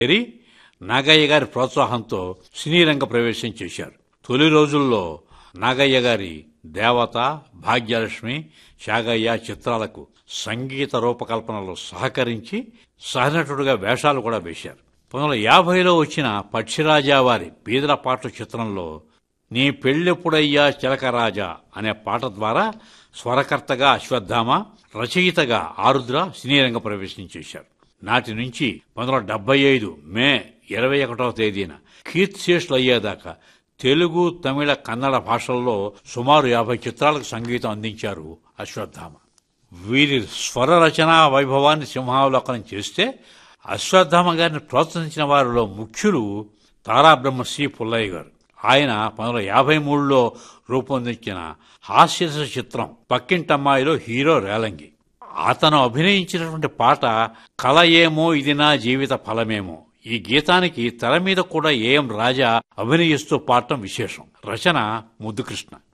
చేరి నాగయ్య గారి ప్రోత్సాహంతో సినీ రంగ ప్రవేశం చేశారు తొలి రోజుల్లో నాగయ్య గారి దేవత భాగ్యలక్ష్మి శాగయ్య చిత్రాలకు సంగీత రూపకల్పనలో సహకరించి సహనటుడుగా వేషాలు కూడా వేశారు పంతొమ్మిది వందల యాభైలో వచ్చిన పక్షిరాజా వారి బీదల పాటల చిత్రంలో నీ పెళ్ళెప్పుడయ్యా చిలకరాజా అనే పాట ద్వారా స్వరకర్తగా అశ్వత్థామ రచయితగా ఆరుద్ర సినీ రంగ ప్రవేశం చేశారు నాటి నుంచి పంతొమ్మిది వందల డెబ్బై ఐదు మే ఇరవై ఒకటవ తేదీన కీర్తిశేషులు అయ్యేదాకా తెలుగు తమిళ కన్నడ భాషల్లో సుమారు యాభై చిత్రాలకు సంగీతం అందించారు అశ్వత్థామ వీరి స్వర రచనా వైభవాన్ని సింహావలోకనం చేస్తే అశ్వత్థామ గారిని ప్రోత్సహించిన వారిలో ముఖ్యులు తారాబ్రహ్మ సి పుల్లయ్య గారు ఆయన పంతొమ్మిది వందల యాభై మూడులో రూపొందించిన హాస్యరస చిత్రం పక్కింటమ్మాయిలో హీరో రేలంగి అతను అభినయించినటువంటి పాట కల ఏమో ఇది నా జీవిత ఫలమేమో ఈ గీతానికి తెర మీద కూడా ఏఎం రాజా అభినయిస్తూ పాడటం విశేషం రచన ముద్దుకృష్ణ